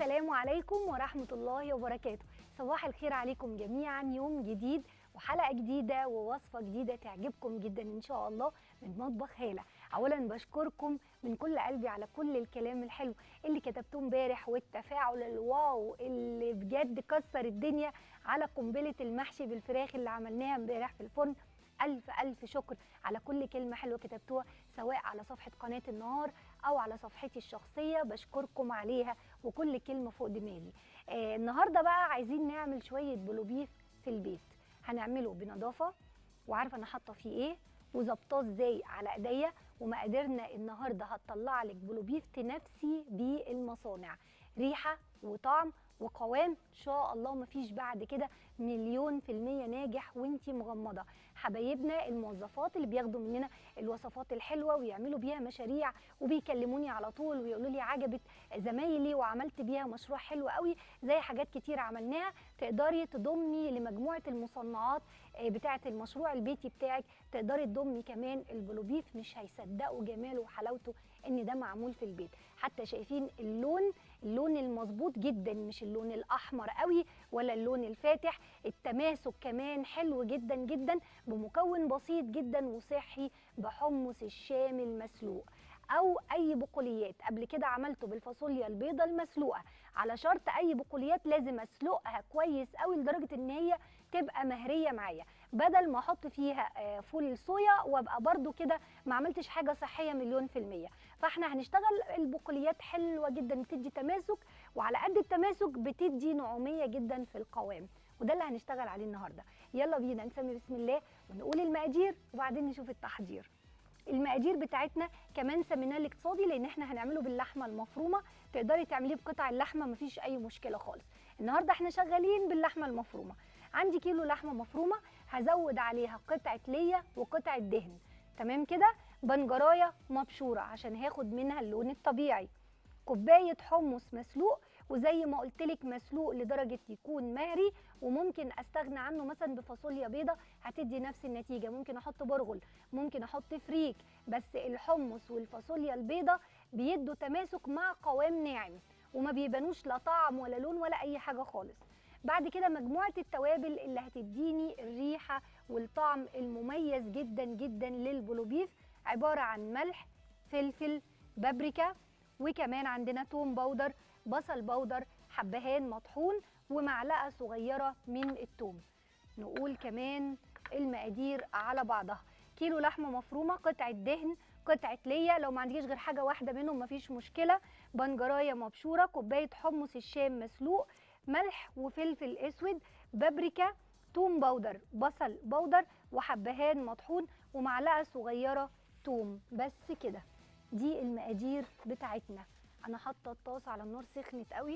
السلام عليكم ورحمة الله وبركاته صباح الخير عليكم جميعا يوم جديد وحلقة جديدة ووصفة جديدة تعجبكم جدا إن شاء الله من مطبخ هالة أولا بشكركم من كل قلبي على كل الكلام الحلو اللي كتبتوه امبارح والتفاعل الواو اللي بجد كسر الدنيا على قنبلة المحشي بالفراخ اللي عملناها امبارح في الفرن ألف ألف شكر على كل كلمة حلوة كتبتوها سواء على صفحة قناة النهار أو على صفحتي الشخصية بشكركم عليها وكل كلمة فوق دماغي آه النهاردة بقى عايزين نعمل شوية بلوبيف في البيت هنعمله بنظافة وعارفة أنا حاطة فيه إيه وظبطاه ازاي على ايديا ومقاديرنا النهارده هتطلع لك بلوبيف تنافسي بالمصانع ريحه وطعم وقوام ان شاء الله مفيش بعد كده مليون في المية ناجح وانتي مغمضة حبايبنا الموظفات اللي بياخدوا مننا الوصفات الحلوة ويعملوا بيها مشاريع وبيكلموني على طول ويقولوا لي عجبت زمايلي وعملت بيها مشروع حلو قوي زي حاجات كتير عملناها تقدري تضمي لمجموعة المصنعات بتاعة المشروع البيتي بتاعك تقدري تضمي كمان البلوبيف مش هيصدقوا جماله وحلاوته ان ده معمول في البيت حتى شايفين اللون اللون المظبوط جدا مش اللون الاحمر قوي ولا اللون الفاتح التماسك كمان حلو جدا جدا بمكون بسيط جدا وصحي بحمص الشام المسلوق او اي بقوليات قبل كده عملته بالفاصوليا البيضاء المسلوقه على شرط اي بقوليات لازم اسلقها كويس قوي لدرجه ان هي تبقى مهريه معايا بدل ما احط فيها فول صويا وابقى برده كده ما عملتش حاجه صحيه مليون في الميه فاحنا هنشتغل البقوليات حلوه جدا بتدي تماسك وعلى قد التماسك بتدي نعوميه جدا في القوام وده اللي هنشتغل عليه النهارده يلا بينا نسمي بسم الله ونقول المقادير وبعدين نشوف التحضير المقادير بتاعتنا كمان سميناه الاقتصادي لان احنا هنعمله باللحمه المفرومه تقدري تعمليه بقطع اللحمه مفيش اي مشكله خالص النهارده احنا شغالين باللحمه المفرومه عندي كيلو لحمه مفرومه هزود عليها قطعه ليا وقطعه دهن تمام كده بنجرايه مبشوره عشان هاخد منها اللون الطبيعي كوبايه حمص مسلوق وزي ما قلت لك مسلوق لدرجه يكون مهري وممكن استغنى عنه مثلا بفاصوليا بيضه هتدي نفس النتيجه ممكن احط برغل ممكن احط فريك بس الحمص والفاصوليا البيضه بيدوا تماسك مع قوام ناعم وما بيبانوش لا طعم ولا لون ولا اي حاجه خالص بعد كده مجموعه التوابل اللي هتديني الريحه والطعم المميز جدا جدا للبلوبيف عباره عن ملح فلفل بابريكا وكمان عندنا توم بودر بصل بودر حبهان مطحون ومعلقه صغيره من التوم نقول كمان المقادير على بعضها كيلو لحمه مفرومه قطعه دهن قطعه ليا لو ما عنديش غير حاجه واحده منهم مفيش مشكله بنجرايه مبشوره كوبايه حمص الشام مسلوق ملح وفلفل اسود بابريكا توم بودر بصل بودر وحبهان مطحون ومعلقه صغيره توم بس كده دي المقادير بتاعتنا انا حاطه الطاسه على النار سخنت قوي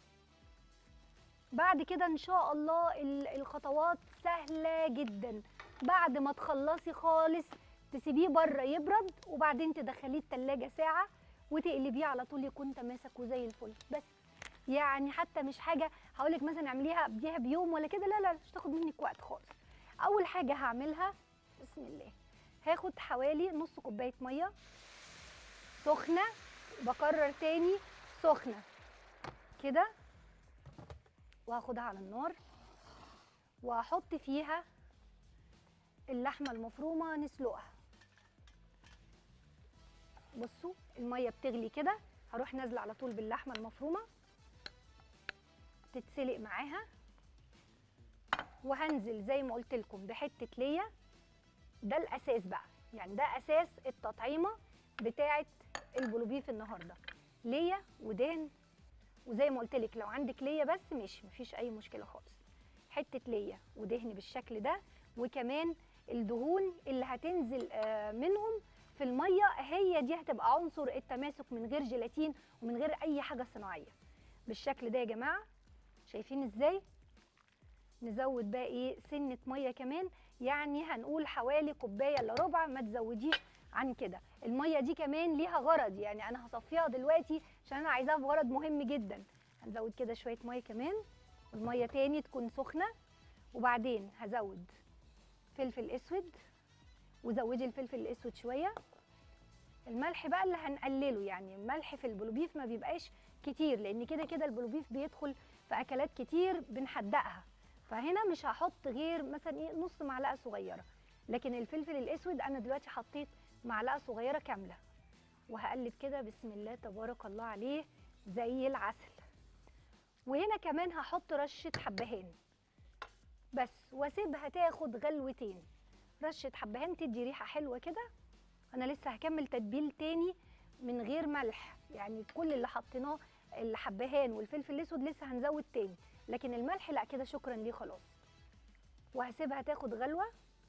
بعد كده ان شاء الله الخطوات سهله جدا بعد ما تخلصي خالص تسيبيه بره يبرد وبعدين تدخليه التلاجة ساعه وتقلبيه على طول يكون تماسك وزي الفل بس يعني حتى مش حاجه هقولك مثلا اعمليها ابديها بيوم ولا كده لا لا مش تاخد منك وقت خالص اول حاجه هعملها بسم الله هاخد حوالي نص كوبايه ميه سخنه بكرر تاني سخنه كده وهاخدها على النار وهحط فيها اللحمه المفرومه نسلقها بصوا الميه بتغلي كده هروح نازله على طول باللحمه المفرومه تتسلق معاها وهنزل زي ما قلت لكم بحته ليا ده الاساس بقى يعني ده اساس التطعيمه بتاعه البلوبيف النهارده ليا ودهن وزي ما قلت لك لو عندك ليا بس ماشي مفيش اي مشكله خالص حته ليا ودهن بالشكل ده وكمان الدهون اللي هتنزل منهم في الميه هي دي هتبقى عنصر التماسك من غير جيلاتين ومن غير اي حاجه صناعيه بالشكل ده يا جماعه شايفين ازاي نزود بقى ايه سنه ميه كمان يعني هنقول حوالي كوبايه الا ربع ما تزوديش عن كده الميه دي كمان ليها غرض يعني انا هصفيها دلوقتي عشان انا عايزاها في غرض مهم جدا هنزود كده شويه ميه كمان والميه تاني تكون سخنه وبعدين هزود فلفل اسود وزودي الفلفل الاسود شويه الملح بقى اللي هنقلله يعني الملح في البلوبيف ما بيبقاش كتير لان كده كده البلوبيف بيدخل في اكلات كتير بنحدقها فهنا مش هحط غير مثلا ايه نص معلقه صغيره لكن الفلفل الاسود انا دلوقتي حطيت معلقه صغيره كامله وهقلب كده بسم الله تبارك الله عليه زي العسل وهنا كمان هحط رشه حبهان بس واسيبها تاخد غلوتين رشه حبهان تدي ريحه حلوه كده انا لسه هكمل تتبيل تاني من غير ملح يعني كل اللي حطيناه الحبهان والفلفل الاسود لسه هنزود تاني لكن الملح لا كده شكرا ليه خلاص وهسيبها تاخد غلوه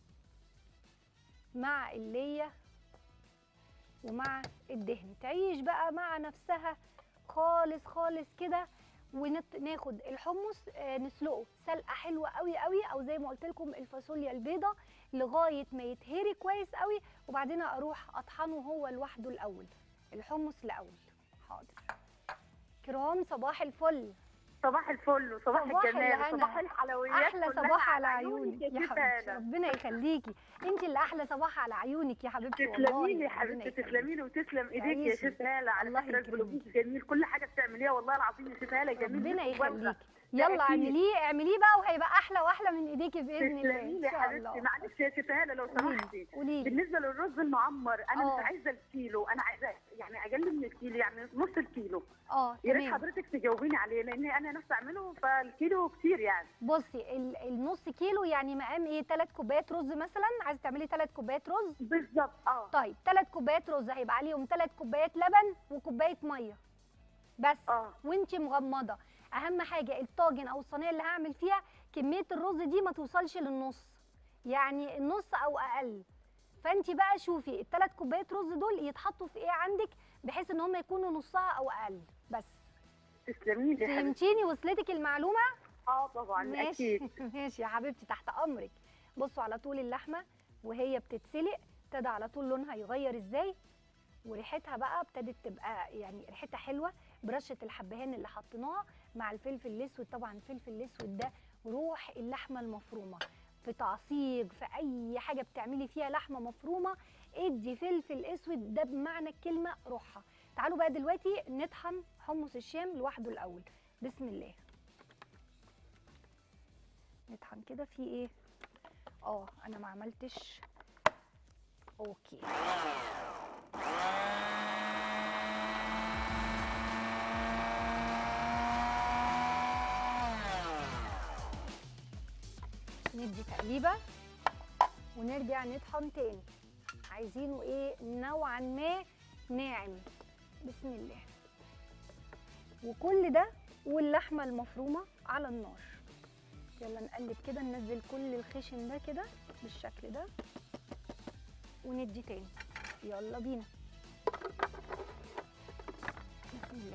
مع الليه ومع الدهن تعيش بقى مع نفسها خالص خالص كده وناخد الحمص آه، نسلقه سلقه حلوه قوي قوي او زي ما قلت لكم الفاصوليا البيضه لغايه ما يتهري كويس قوي وبعدين اروح اطحنه هو لوحده الاول الحمص الاول حاضر كرام صباح الفل صباح الفل وصباح صباح الجمال الهنا. وصباح الحلويات احلى كلها صباح على عيونك يا يا ست حبيبتي هالة. ربنا يخليكي انت اللي احلى صباح على عيونك يا حبيبتي والله تسلمي لي يا ربنا حبيبتي يخليكي. تسلمي لي وتسلم ايديك يا تعيشي. شيف هاله على الله فكره يكرمك. البلوبيف جميل كل حاجه بتعمليها والله العظيم يا شيف هاله جميل ربنا مش مبالغة. يخليكي يلا أكيد. اعمليه اعمليه بقى وهيبقى احلى واحلى من ايديكي باذن الله تسلمي لي ان يا شاء حبيبتي الله معلش يا شيف هاله لو قولي سمحتي لي قولي لي بالنسبه للرز المعمر انا آه. مش عايزه الكيلو انا عايزه يعني اقل من الكيلو يعني نص الكيلو اه يا ريت تمام حضرتك تجاوبيني عليه لان انا نفسي اعمله فالكيلو كتير يعني بصي ال- النص كيلو يعني مقام ايه 3 كوبايات رز مثلا عايزه تعملي 3 كوبايات رز بالظبط اه طيب 3 كوبايات رز هيبقى عليهم 3 كوبايات لبن وكوبايه ميه بس اه وانتي مغمضه اهم حاجه الطاجن او الصينيه اللي هعمل فيها كميه الرز دي ما توصلش للنص يعني النص او اقل فانت بقى شوفي الثلاث كوبايات رز دول يتحطوا في ايه عندك بحيث ان هم يكونوا نصها او اقل بس تسلمي لي يا حبيبتي فهمتيني وصلتك المعلومه اه طبعا ماشي اكيد ماشي يا حبيبتي تحت امرك بصوا على طول اللحمه وهي بتتسلق ابتدى على طول لونها يغير ازاي وريحتها بقى ابتدت تبقى يعني ريحتها حلوه برشه الحبهان اللي حطيناها مع الفلفل الاسود طبعا الفلفل الاسود ده روح اللحمه المفرومه في تعصيج في اي حاجه بتعملي فيها لحمه مفرومه ادي فلفل اسود ده بمعنى الكلمه روحها تعالوا بقى دلوقتي نطحن حمص الشام لوحده الاول بسم الله نطحن كده في ايه اه انا ما عملتش اوكي ندي تقليبه ونرجع نطحن تاني عايزينه ايه نوعا ما ناعم بسم الله وكل ده واللحمه المفرومه على النار يلا نقلب كده ننزل كل الخشن ده كده بالشكل ده وندي تاني يلا بينا بسم الله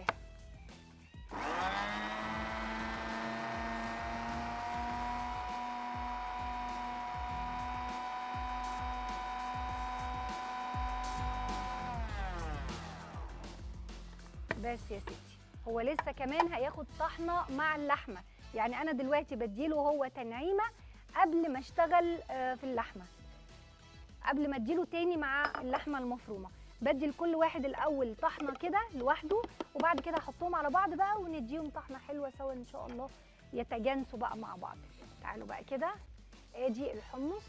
بس يا ستي هو لسه كمان هياخد طحنه مع اللحمه يعني انا دلوقتي بديله هو تنعيمه قبل ما اشتغل آه، في اللحمه قبل ما اديله تاني مع اللحمه المفرومه بدي لكل واحد الاول طحنه كده لوحده وبعد كده احطهم على بعض بقى ونديهم طحنه حلوه سوا ان شاء الله يتجانسوا بقى مع بعض تعالوا بقى كده ادي الحمص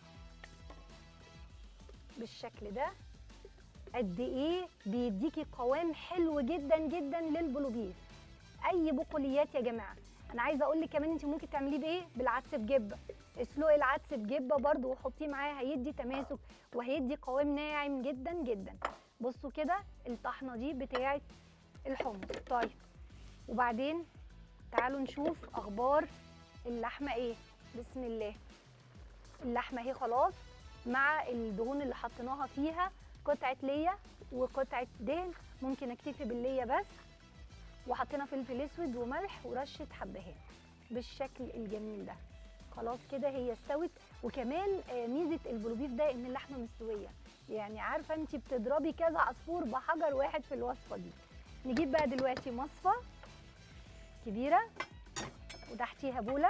بالشكل ده قد ايه بيديكي قوام حلو جدا جدا للبلوبيف اي بقوليات يا جماعه انا عايزه اقول لك كمان انت ممكن تعمليه بايه بالعدس بجبه اسلقي العدس بجبه برده وحطيه معاه هيدي تماسك وهيدي قوام ناعم جدا جدا بصوا كده الطحنه دي بتاعه الحمص طيب وبعدين تعالوا نشوف اخبار اللحمه ايه بسم الله اللحمه اهي خلاص مع الدهون اللي حطيناها فيها قطعه ليا وقطعه دهن ممكن اكتفي بالليا بس وحطينا فلفل اسود وملح ورشه حبهان بالشكل الجميل ده خلاص كده هي استوت وكمان آه، ميزه البلوبيف ده ان اللحمه مستويه يعني عارفه انت بتضربي كذا عصفور بحجر واحد في الوصفه دي نجيب بقى دلوقتي مصفى كبيره وتحتيها بوله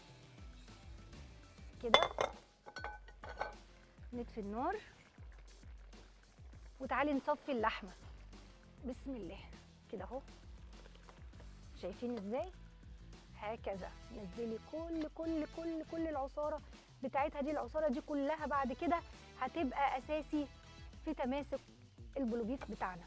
كده نطفي النار وتعالي نصفي اللحمه بسم الله كده اهو شايفين ازاي هكذا نزلي كل كل كل كل العصاره بتاعتها دي العصاره دي كلها بعد كده هتبقى اساسي في تماسك البلوبيف بتاعنا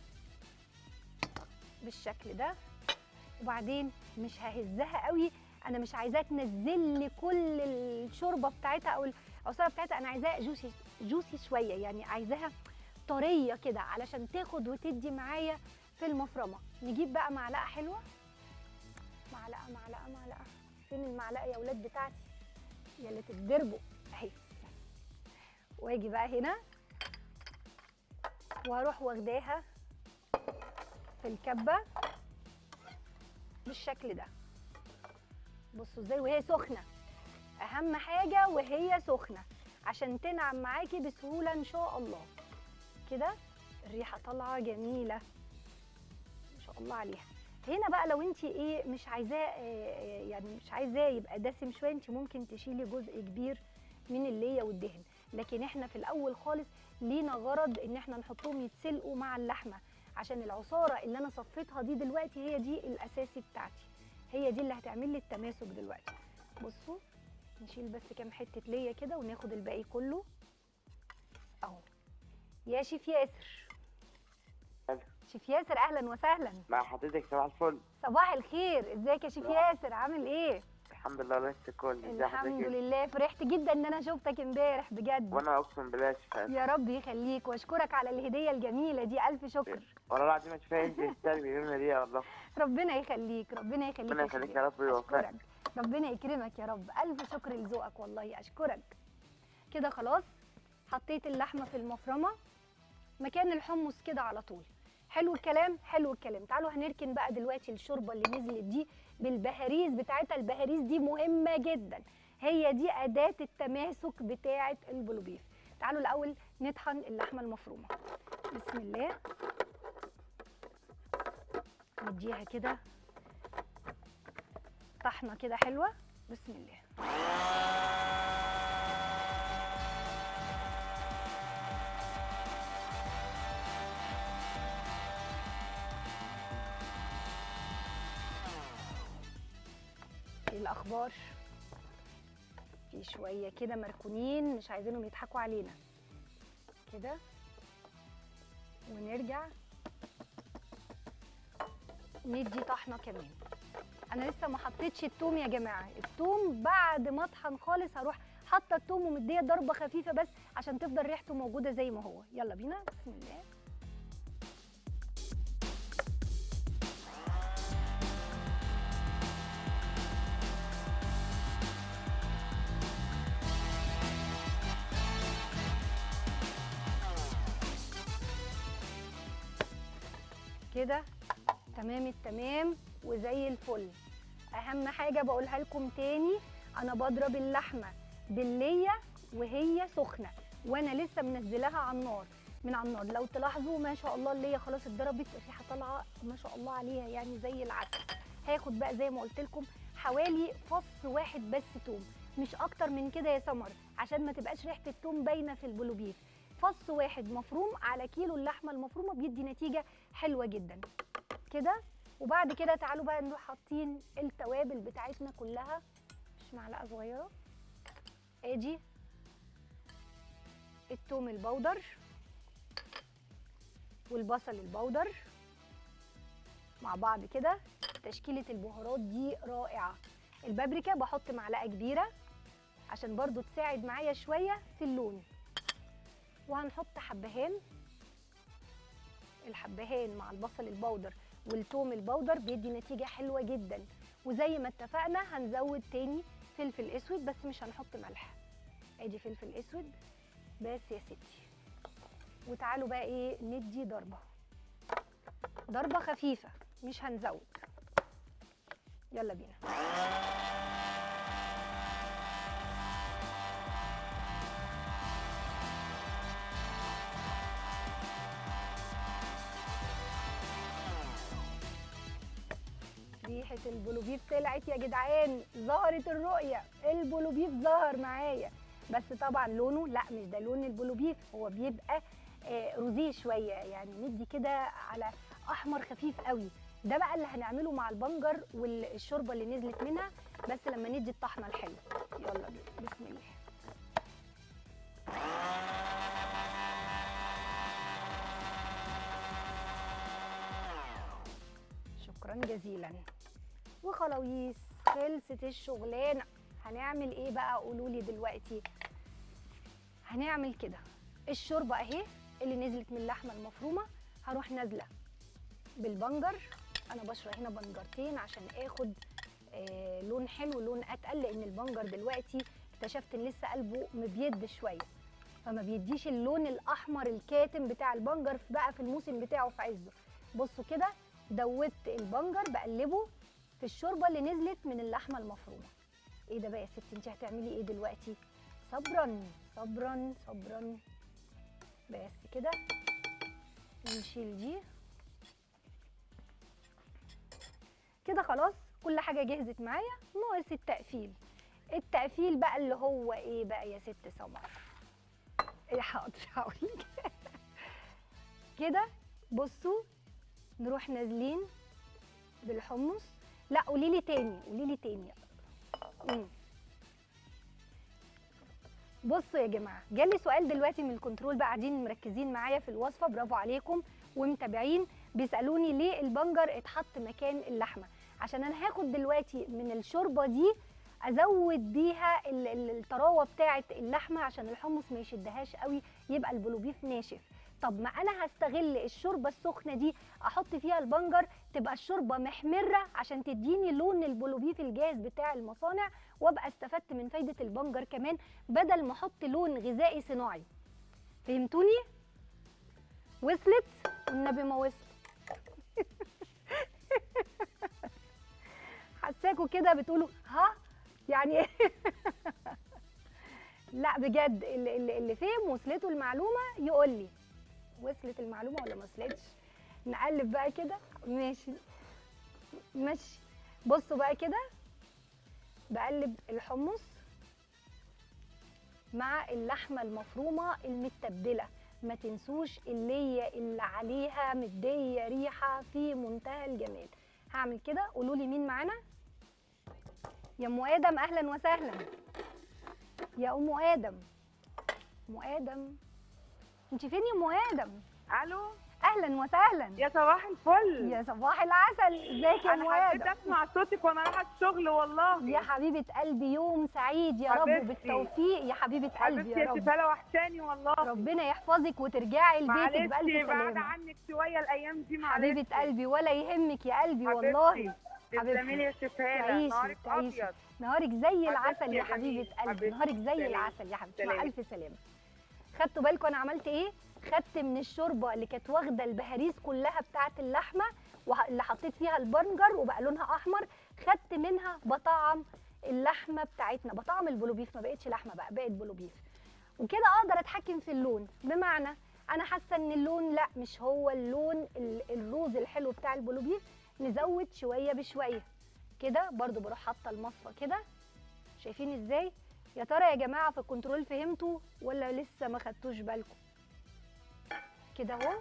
بالشكل ده وبعدين مش ههزها قوي انا مش عايزاها تنزل لي كل الشوربه بتاعتها او العصاره بتاعتها انا عايزاها جوسي جوسي شويه يعني عايزاها طريه كده علشان تاخد وتدي معايا في المفرمه نجيب بقى معلقه حلوه معلقه معلقه معلقه فين المعلقه يا ولاد بتاعتي يا اللي تتضربوا اهي واجي بقى هنا واروح واخداها في الكبه بالشكل ده بصوا ازاي وهي سخنه اهم حاجه وهي سخنه عشان تنعم معاكي بسهوله ان شاء الله كده الريحه طالعه جميله ما شاء الله عليها هنا بقى لو انت ايه مش عايزاه آه، يعني مش عايزاه يبقى دسم شويه انت ممكن تشيلي جزء كبير من الليه والدهن لكن احنا في الاول خالص لينا غرض ان احنا نحطهم يتسلقوا مع اللحمه عشان العصاره اللي انا صفيتها دي دلوقتي هي دي الاساسي بتاعتي هي دي اللي هتعمل لي التماسك دلوقتي بصوا نشيل بس كام حته ليا كده وناخد الباقي كله اهو يا شيف ياسر أهلا. شيف ياسر اهلا وسهلا مع حضرتك صباح الفل صباح الخير ازيك يا شيف صباح. ياسر عامل ايه الحمد لله الله الكل ازي الحمد حضرتك لله فرحت جدا ان انا شفتك امبارح بجد وانا اقسم بالله شفاء يا رب يخليك واشكرك على الهديه الجميله دي الف شكر والله العظيم شفاء انت تستاهلي مليون هديه والله ربنا يخليك ربنا يخليك ربنا يا شيف يخليك يا رب ياسر. ويوفقك. اشكرك ربنا يكرمك يا رب الف شكر لذوقك والله اشكرك كده خلاص حطيت اللحمه في المفرمه مكان الحمص كده على طول حلو الكلام حلو الكلام تعالوا هنركن بقى دلوقتي الشوربه اللي نزلت دي بالبهاريز بتاعتها البهاريز دي مهمه جدا هي دي اداه التماسك بتاعه البلوبيف تعالوا الاول نطحن اللحمه المفرومه بسم الله نديها كده طحنه كده حلوه بسم الله ايه الاخبار في شويه كده مركونين مش عايزينهم يضحكوا علينا كده ونرجع ندي طحنه كمان انا لسه ما حطيتش التوم يا جماعه التوم بعد ما اطحن خالص هروح حاطه التوم ومديه ضربه خفيفه بس عشان تفضل ريحته موجوده زي ما هو يلا بينا بسم الله كده تمام التمام وزي الفل اهم حاجه بقولها لكم تاني انا بضرب اللحمه بالليه وهي سخنه وانا لسه منزلاها على النار من على النار لو تلاحظوا ما شاء الله الليه خلاص اتضربت الريحه طالعه ما شاء الله عليها يعني زي العسل هاخد بقى زي ما قلت لكم حوالي فص واحد بس توم مش اكتر من كده يا سمر عشان ما تبقاش ريحه التوم باينه في البلوبيف فص واحد مفروم على كيلو اللحمه المفرومه بيدي نتيجه حلوه جدا كده وبعد كده تعالوا بقى نروح حاطين التوابل بتاعتنا كلها مش معلقه صغيره ادي التوم البودر والبصل البودر مع بعض كده تشكيله البهارات دي رائعه البابريكا بحط معلقه كبيره عشان برضو تساعد معايا شويه في اللون وهنحط حبهان الحبهان مع البصل البودر والثوم البودر بيدي نتيجه حلوه جدا وزي ما اتفقنا هنزود تاني فلفل اسود بس مش هنحط ملح ادي فلفل اسود بس يا ستي وتعالوا بقى ايه ندي ضربه ضربه خفيفه مش هنزود يلا بينا ريحة البلوبيف طلعت يا جدعان ظهرت الرؤية البلوبيف ظهر معايا بس طبعا لونه لا مش ده لون البلوبيف هو بيبقى آه، روزيه شوية يعني ندي كده على أحمر خفيف قوي ده بقى اللي هنعمله مع البنجر والشوربه اللي نزلت منها بس لما ندي الطحنه الحلوه يلا بينا بسم الله شكرا جزيلا وخلاويص خلصت الشغلانه هنعمل ايه بقى قولوا لي دلوقتي هنعمل كده الشوربه اهي اللي نزلت من اللحمه المفرومه هروح نازله بالبنجر انا بشرب هنا بنجرتين عشان اخد آه لون حلو لون اتقل لان البنجر دلوقتي اكتشفت ان لسه قلبه مبيض شويه فما بيديش اللون الاحمر الكاتم بتاع البنجر في- بقى في الموسم بتاعه في عزه بصوا كده دوبت البنجر بقلبه في الشوربه اللي نزلت من اللحمه المفرومه ايه ده بقى يا ستي انت هتعملي ايه دلوقتي صبرا صبرا صبرا بس كده نشيل دي كده خلاص كل حاجه جهزت معايا ناقص التقفيل التقفيل بقى اللي هو ايه بقى يا ست سمر ايه حاضر هقولك كده بصوا نروح نازلين بالحمص لا قولي لي تاني قولي لي تاني مم. بصوا يا جماعه جالي سؤال دلوقتي من الكنترول بقى قاعدين مركزين معايا في الوصفه برافو عليكم ومتابعين بيسالوني ليه البنجر اتحط مكان اللحمه عشان انا هاخد دلوقتي من الشوربه دي ازود بيها ال- ال- الطراوه بتاعه اللحمه عشان الحمص ما يشدهاش قوي يبقى البلوبيف ناشف طب ما انا هستغل الشوربه السخنه دي احط فيها البنجر تبقى الشوربه محمره عشان تديني لون البلوبيف الجاهز بتاع المصانع وابقى استفدت من فايده البنجر كمان بدل ما احط لون غذائي صناعي فهمتوني وصلت والنبي ما وصلت حساكوا كده بتقولوا ها يعني إيه؟ لا بجد اللي, اللي اللي فهم وصلته المعلومه يقول لي وصلت المعلومه ولا ما وصلتش نقلب بقى كده ماشي ماشي بصوا بقى كده بقلب الحمص مع اللحمه المفرومه المتبله ما تنسوش اللي هي اللي عليها مديه ريحه في منتهى الجمال هعمل كده قولوا لي مين معانا يا ام ادم اهلا وسهلا يا ام ادم ام ادم انت فين يا ام ادم الو اهلا وسهلا يا صباح الفل يا صباح العسل ازيك يا ام انا حبيت ادم اسمع صوتك وانا رايحه الشغل والله يا حبيبه قلبي يوم سعيد يا رب حبيبتي. وبالتوفيق يا حبيبه قلبي حبيبتي يا يا رب شفاله وحشاني والله ربنا يحفظك وترجعي لبيتك معلش بألف بعد سلامة عنك شويه الايام دي معلش حبيبة قلبي ولا يهمك يا قلبي حبيبتي. والله تسلمي لي يا شفاله تعيشي نهارك تعيشي ابيض نهارك زي العسل يا يا حبيبة جميل. قلبي حبيبتي. نهارك زي سلام. العسل يا حبيبتي مع سلام. ألف سلامة خدتوا بالكم أنا عملت إيه؟ خدت من الشوربة اللي كانت واخدة البهاريز كلها بتاعة اللحمة وه- اللي حطيت فيها البنجر وبقى لونها أحمر خدت منها بطعم اللحمة بتاعتنا بطعم البلوبيف ما بقتش لحمة بقى بقت بلوبيف وكده اقدر اتحكم في اللون بمعنى انا حاسه ان اللون لا مش هو اللون ال- الروز الحلو بتاع البلوبيف نزود شويه بشويه كده برضو بروح حاطه المصفى كده شايفين ازاي يا ترى يا جماعه في الكنترول فهمتوا ولا لسه ما خدتوش بالكم كده اهو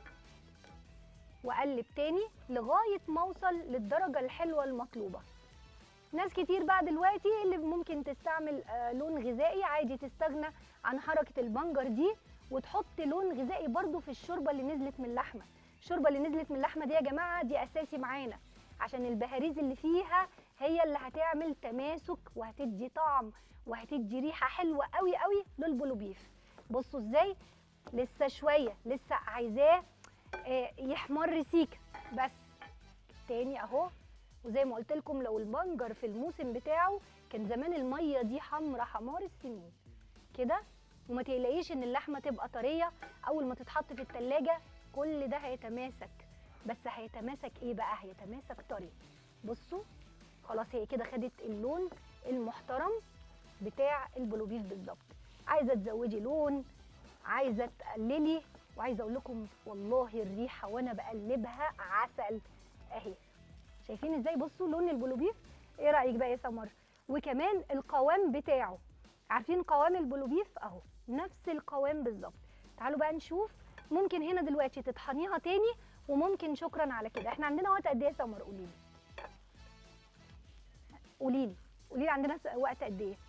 واقلب تاني لغايه ما اوصل للدرجه الحلوه المطلوبه ناس كتير بقى دلوقتي اللي ممكن تستعمل آه، لون غذائي عادي تستغنى عن حركه البنجر دي وتحط لون غذائي برضو في الشوربه اللي نزلت من اللحمه الشوربه اللي نزلت من اللحمه دي يا جماعه دي اساسي معانا عشان البهاريز اللي فيها هي اللي هتعمل تماسك وهتدي طعم وهتدي ريحه حلوه قوي قوي للبلوبيف بصوا ازاي لسه شويه لسه عايزاه آه، يحمر سيكه بس تاني اهو وزي ما قلت لكم لو البنجر في الموسم بتاعه كان زمان الميه دي حمرا حمار السنين كده وما تقلقيش ان اللحمه تبقى طريه اول ما تتحط في التلاجة كل ده هيتماسك بس هيتماسك ايه بقى هيتماسك طري بصوا خلاص هي كده خدت اللون المحترم بتاع البلوبيف بالظبط عايزه تزودي لون عايزه تقللي وعايزه اقول لكم والله الريحه وانا بقلبها عسل اهي شايفين ازاي بصوا لون البلوبيف ايه رايك بقى يا سمر وكمان القوام بتاعه عارفين قوام البلوبيف اهو نفس القوام بالظبط تعالوا بقى نشوف ممكن هنا دلوقتي تطحنيها تاني وممكن شكرا على كده احنا عندنا وقت قد ايه يا سمر قولي لي قولي لي قولي لي عندنا س- وقت قد ايه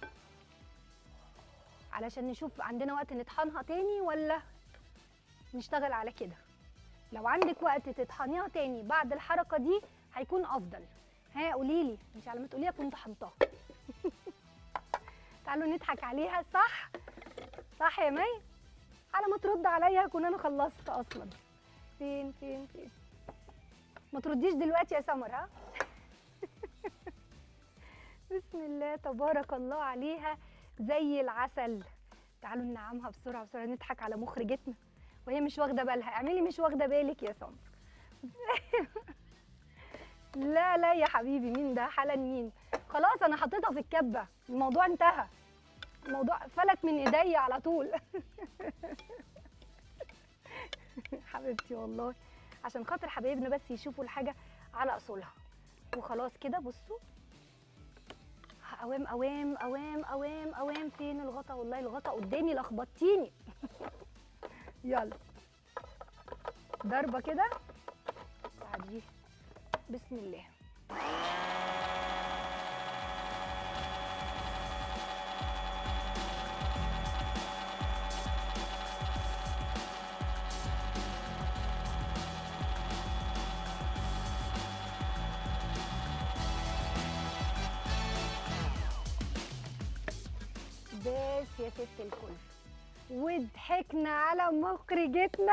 علشان نشوف عندنا وقت نطحنها تاني ولا نشتغل على كده لو عندك وقت تطحنيها تاني بعد الحركه دي هيكون افضل ها قولي لي انت على ما تقوليها كنت طحنتها تعالوا نضحك عليها صح صح يا مي على ما ترد عليا هكون انا خلصت اصلا فين فين فين ما ترديش دلوقتي يا سمر ها بسم الله تبارك الله عليها زي العسل تعالوا ننعمها بسرعه بسرعه نضحك على مخرجتنا وهي مش واخده بالها اعملي مش واخده بالك يا سمر لا لا يا حبيبي مين ده حالا مين خلاص انا حطيتها في الكبه الموضوع انتهى الموضوع فلت من ايديا على طول حبيبتي والله عشان خاطر حبايبنا بس يشوفوا الحاجه على اصولها وخلاص كده بصوا اوام اوام اوام اوام اوام فين الغطا والله الغطا قدامي لخبطتيني يلا ضربه كده بعديه بسم الله بس يا ست الكل وضحكنا على مخرجتنا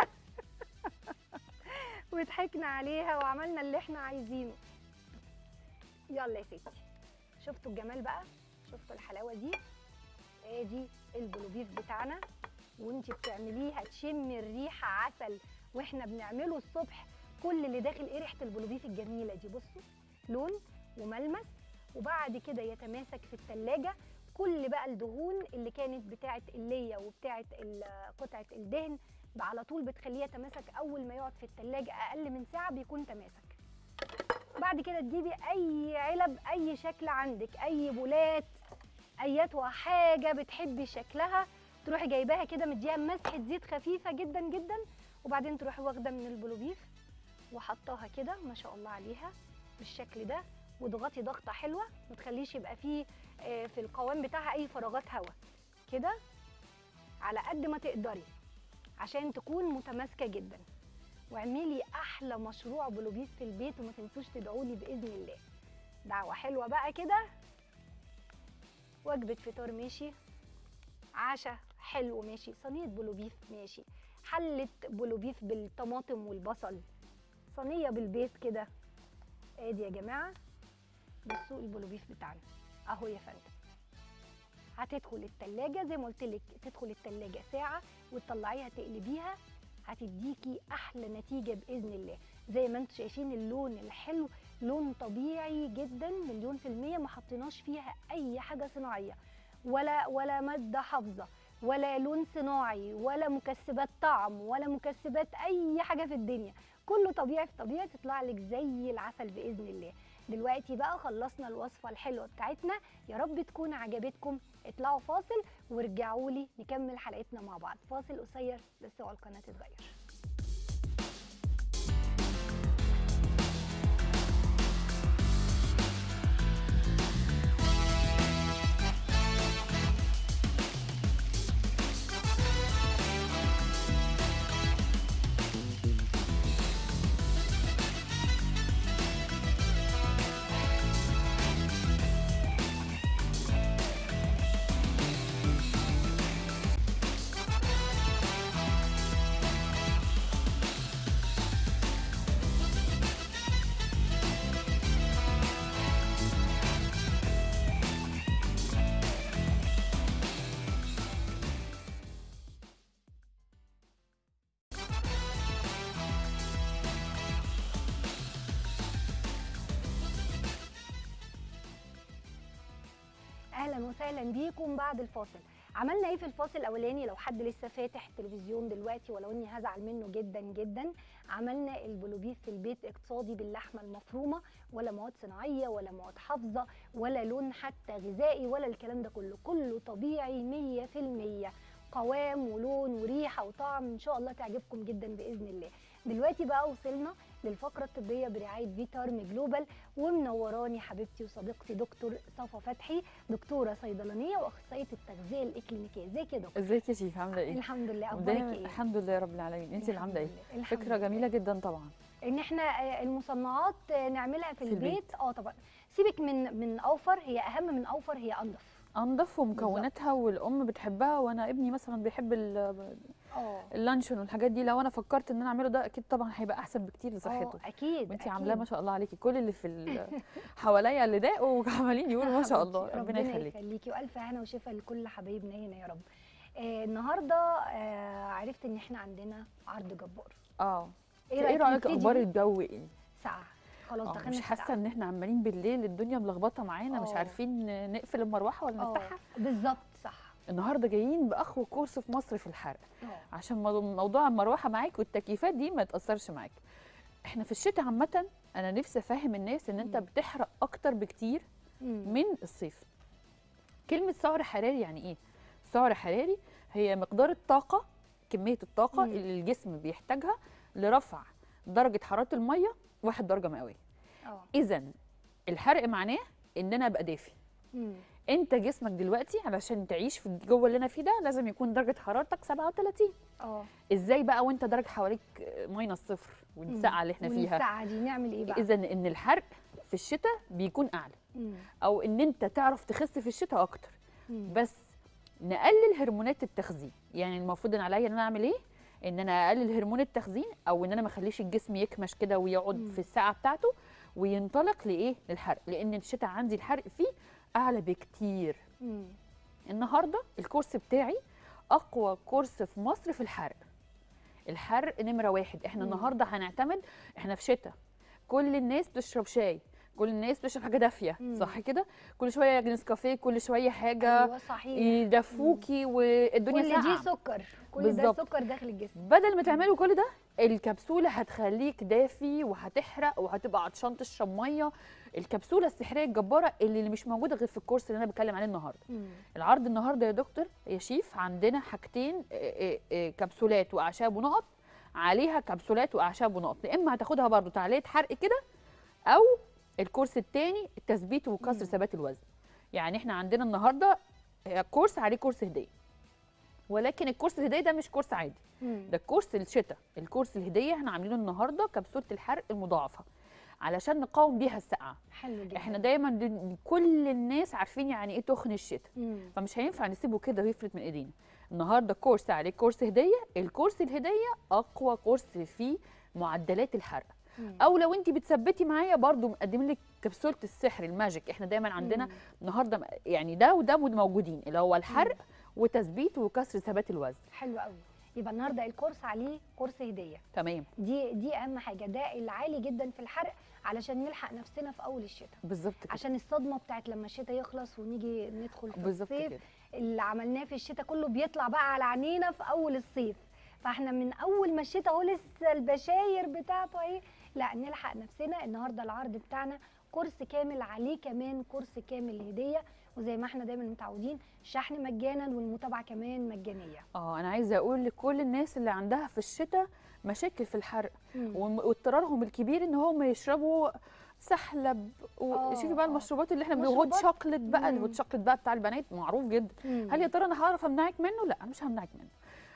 وضحكنا عليها وعملنا اللي احنا عايزينه يلا يا ستي شفتوا الجمال بقى شفتوا الحلاوه دي ادي البلوبيف بتاعنا وانتي بتعمليه هتشمي الريحه عسل واحنا بنعمله الصبح كل اللي داخل ايه ريحه البلوبيف الجميله دي بصوا لون وملمس وبعد كده يتماسك في التلاجة كل بقى الدهون اللي كانت بتاعه اللية وبتاعه ال- قطعه الدهن على طول بتخليه يتماسك اول ما يقعد في التلاجة اقل من ساعه بيكون تماسك بعد كده تجيبي اي علب اي شكل عندك اي بولات اياتها حاجه بتحبي شكلها تروحي جايباها كده مديها مسحه زيت خفيفه جدا جدا وبعدين تروحي واخده من البلوبيف وحطاها كده ما شاء الله عليها بالشكل ده واضغطي ضغطه حلوه ما تخليش يبقى فيه آه، في القوام بتاعها اي فراغات هواء كده على قد ما تقدري عشان تكون متماسكه جدا واعملي احلى مشروع بلوبيف في البيت وما تنسوش تدعوا لي باذن الله دعوه حلوه بقى كده وجبه فطار ماشي عشاء حلو ماشي صينيه بلوبيف ماشي حله بلوبيف بالطماطم والبصل صينيه بالبيت كده ادي يا جماعه بصوا البلوبيف بتاعنا اهو يا فندم هتدخل التلاجة زي ما قلت لك تدخل التلاجة ساعة وتطلعيها تقلبيها هتديكي احلى نتيجة باذن الله زي ما انتم شايفين اللون الحلو لون طبيعي جدا مليون في المية ما حطيناش فيها اي حاجة صناعية ولا ولا مادة حافظة ولا لون صناعي ولا مكسبات طعم ولا مكسبات اي حاجة في الدنيا كله طبيعي في طبيعي تطلع لك زي العسل باذن الله دلوقتي بقى خلصنا الوصفة الحلوة بتاعتنا يا رب تكون عجبتكم اطلعوا فاصل وارجعوا لي نكمل حلقتنا مع بعض فاصل قصير بس اوعى القناة تتغير اهلا وسهلا بيكم بعد الفاصل عملنا ايه في الفاصل الاولاني لو حد لسه فاتح التلفزيون دلوقتي ولو اني هزعل منه جدا جدا عملنا البلوبيف في البيت اقتصادي باللحمه المفرومه ولا مواد صناعيه ولا مواد حافظه ولا لون حتى غذائي ولا الكلام ده كله كله طبيعي 100% قوام ولون وريحه وطعم ان شاء الله تعجبكم جدا باذن الله دلوقتي بقى وصلنا للفقره الطبيه برعايه فيتارم جلوبال ومنوراني حبيبتي وصديقتي دكتور صفا فتحي دكتوره صيدلانيه واخصائيه التغذيه الاكلينيكيه ازيك يا دكتور ازيك يا شيف عامله ايه؟ الحمد لله مبدئياً اخبارك ايه الحمد لله رب العالمين انت اللي عامله ايه؟ الحمد لله، الحمد فكره لله. جميله جدا طبعا ان احنا آه، المصنعات آه، نعملها في, في البيت. البيت. اه طبعا سيبك من من اوفر هي اهم من اوفر هي انضف انضف ومكوناتها والام بتحبها وانا ابني مثلا بيحب ال- اه اللانشون والحاجات دي لو انا فكرت ان انا اعمله ده اكيد طبعا هيبقى احسن بكتير لصحته اه اكيد وانت أكيد. عاملاه ما شاء الله عليكي كل اللي في ال- حواليا اللي ضاقوا وعمالين يقولوا ما شاء الله حبيبتي، ربنا يخليكي يخليكي والف هنا وشفا لكل حبايبنا هنا يا رب آه النهارده آه عرفت ان احنا عندنا عرض جبار اه ايه ايه رايك نبتدي اخبار بيه؟ الجو ايه؟ ساعه خلاص آه، دخلنا مش في حاسه ساعة. ان احنا عمالين بالليل الدنيا ملخبطه معانا مش آه. عارفين نقفل المروحه ولا اه نفتحها بالظبط صح النهارده جايين باقوى كورس في مصر في الحرق اه عشان مو- موضوع المروحه معاك والتكييفات دي ما تاثرش معاك احنا في الشتاء عامه انا نفسي افهم الناس ان انت مم. بتحرق اكتر بكتير مم. من الصيف كلمه سعر حراري يعني ايه سعر حراري هي مقدار الطاقه كميه الطاقه مم. اللي الجسم بيحتاجها لرفع درجه حراره الميه واحد درجه مئويه اه اذا الحرق معناه ان انا ابقى دافي مم. انت جسمك دلوقتي علشان تعيش في الجو اللي انا فيه ده لازم يكون درجه حرارتك 37 اه ازاي بقى وانت درجه حواليك ماينس صفر والسقعه اللي احنا فيها والساعه دي نعمل ايه بقى اذا ان الحرق في الشتاء بيكون اعلى مم. او ان انت تعرف تخس في الشتاء اكتر مم. بس نقلل هرمونات التخزين يعني المفروض ان عليا ان انا اعمل ايه ان انا اقلل هرمون التخزين او ان انا ما اخليش الجسم يكمش كده ويقعد مم. في الساعه بتاعته وينطلق لايه للحرق لان الشتاء عندي الحرق فيه اعلى بكتير مم. النهارده الكورس بتاعي اقوى كورس في مصر في الحرق الحرق نمره واحد احنا مم. النهارده هنعتمد احنا في شتاء كل الناس بتشرب شاي كل الناس بتشرب حاجه دافيه مم. صح كده كل شويه نسكافيه كل شويه حاجه ايوه صحيح يدفوكي والدنيا كل ساقعه دي سكر كل ده بالظبط. سكر داخل الجسم بدل ما تعملوا كل ده الكبسوله هتخليك دافي وهتحرق وهتبقى عطشان تشرب ميه الكبسوله السحريه الجباره اللي اللي مش موجوده غير في الكورس اللي انا بتكلم عليه النهارده مم. العرض النهارده يا دكتور يا شيف عندنا حاجتين آه، آه، آه، كبسولات واعشاب ونقط عليها كبسولات واعشاب ونقط يا اما هتاخدها برضو تعليق حرق كده او الكورس الثاني التثبيت وكسر مم. ثبات الوزن يعني احنا عندنا النهارده آه، كورس عليه كورس هديه ولكن الكورس الهديه ده مش كورس عادي مم. ده الكورس الشتاء الكورس الهديه احنا عاملينه النهارده كبسوله الحرق المضاعفه علشان نقاوم بيها السقعه حلو جدا احنا دايما دي- كل الناس عارفين يعني ايه تخن الشتاء مم. فمش هينفع نسيبه كده ويفلت من ايدينا النهارده كورس عليه كورس هديه الكورس الهديه اقوى كورس فيه معدلات الحرق مم. او لو انت بتثبتي معايا برضو مقدمين لك كبسوله السحر الماجيك احنا دايما عندنا مم. النهارده م- يعني ده وده موجودين اللي هو الحرق وتثبيت وكسر ثبات الوزن حلو قوي يبقى النهارده الكورس عليه كورس هديه تمام دي دي اهم حاجه ده العالي جدا في الحرق علشان نلحق نفسنا في اول الشتاء بالظبط كده عشان الصدمه بتاعت لما الشتاء يخلص ونيجي ندخل في بالظبط الصيف كده اللي عملناه في الشتاء كله بيطلع بقى على عينينا في اول الصيف فاحنا من اول ما الشتاء اهو لسه البشاير بتاعته اهي لا نلحق نفسنا النهارده العرض بتاعنا كورس كامل عليه كمان كورس كامل هديه وزي ما احنا دايما متعودين شحن مجانا والمتابعه كمان مجانيه اه انا عايزه اقول لكل الناس اللي عندها في الشتاء مشاكل في الحرق مم. وم- واضطرارهم الكبير ان هم يشربوا سحلب آه، وشوفي بقى آه. المشروبات اللي احنا بنقول هوت مشروبات؟ شوكليت بقى مم. الهوت شوكليت بقى بتاع البنات معروف جدا مم. هل يا ترى انا هعرف امنعك منه لا مش همنعك منه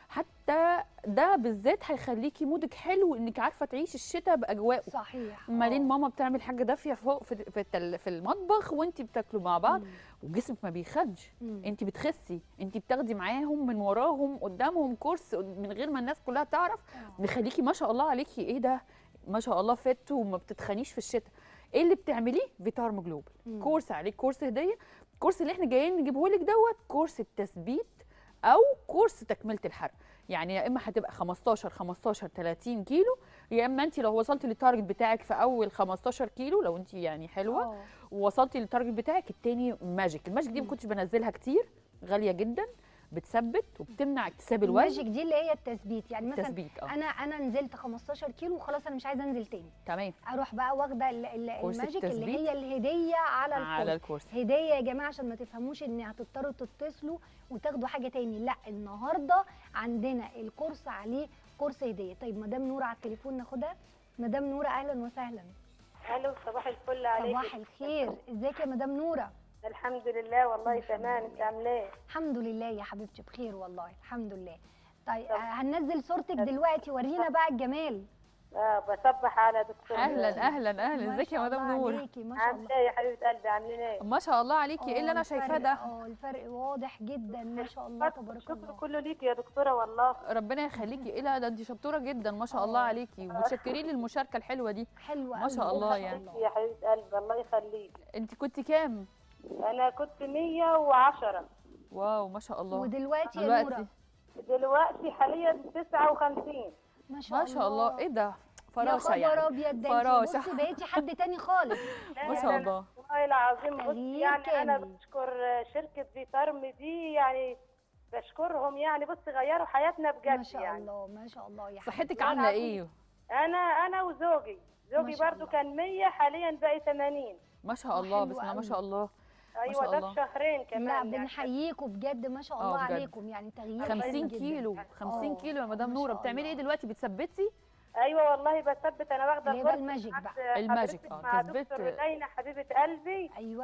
حتى ده بالذات هيخليكي مودك حلو انك عارفه تعيشي الشتاء باجواء صحيح مالين آه. ماما بتعمل حاجه دافيه فوق في في, التل- في المطبخ وانت بتاكلوا مع بعض مم. وجسمك ما بيخنش مم. انت بتخسي انت بتاخدي معاهم من وراهم قدامهم كورس من غير ما الناس كلها تعرف آه. مخليكي ما شاء الله عليكي ايه ده ما شاء الله فت وما بتتخنيش في الشتاء ايه اللي بتعمليه فيتارم جلوبال مم. كورس عليك كورس هديه الكورس اللي احنا جايين نجيبه لك دوت كورس التثبيت او كورس تكمله الحرق يعني يا اما هتبقى 15 15 30 كيلو يا اما انت لو وصلتي للتارجت بتاعك في اول 15 كيلو لو انت يعني حلوه آه. ووصلتي للتارجت بتاعك التاني ماجيك الماجيك دي ما مم. كنتش بنزلها كتير غاليه جدا بتثبت وبتمنع اكتساب الوزن الماجيك دي اللي هي التثبيت يعني مثلا تثبيت اه انا انا نزلت 15 كيلو وخلاص انا مش عايزه انزل تاني تمام اروح بقى واخده ال- ال- كورس الماجيك اللي التثبيت. هي الهديه على الكورس على الكورس هديه يا جماعه عشان ما تفهموش ان هتضطروا تتصلوا وتاخدوا حاجه تاني لا النهارده عندنا الكورس عليه كورس هديه طيب مدام نوره على التليفون ناخدها مدام نوره اهلا وسهلا الو صباح الفل عليك صباح الخير ازيك يا مدام نوره الحمد لله والله تمام انت عامله ايه الحمد لله يا حبيبتي بخير والله الحمد لله طيب آه، هننزل صورتك دلوقتي ورينا بقى الجمال اه بصبح على دكتور اهلا اهلا اهلا ما ازيك يا شاء مدام الله نور عليكي ما شاء الله عامله ايه يا حبيبه قلبي عاملين ايه ما شاء الله عليكي ايه اللي انا آه، شايفاه الفرق- ده اه الفرق واضح جدا ما شاء الله تبارك الشكر الله كله ليك يا دكتوره والله ربنا يخليكي ايه لا ده انت شطوره جدا ما شاء الله آه. عليكي ومتشكرين للمشاركه الحلوه دي حلوه ما شاء أوي، الله شاء يعني. الله. يا حبيبه قلبي الله يخليك انت كنت كام انا كنت 110 واو ما شاء الله ودلوقتي يا دلوقتي نوره دلوقتي حاليا 59 ما شاء ما شاء الله ايه ده يا فراشه خبر يعني ابيض ده فراشة. انت بصي بقيتي حد تاني خالص ما شاء الله والله العظيم بص تغيير يعني انا كامل. بشكر شركه فيتارم دي يعني بشكرهم يعني بص غيروا حياتنا بجد ما شاء يعني الله ما شاء الله يا صحتك حبيبتي. عامله ايه انا انا وزوجي زوجي شاء برضو الله. كان 100 حاليا بقى 80 ما شاء الله حلو بسم الله ما قوي. شاء الله ايوه شاء ده الله. في شهرين لا كمان يعني بنحييكم بجد ما شاء آه، الله بجد. عليكم يعني تغيير 50 حلو جدا. كيلو 50 آه، كيلو يا مدام ما نوره شاء بتعملي ايه الله. دلوقتي بتثبتي ايوه والله بثبت انا واخده اللي هي بقى كورس الماجيك مع بقى. الماجيك، حضرتك آه، مع تثبت- دكتور لينا حبيبه قلبي ايوه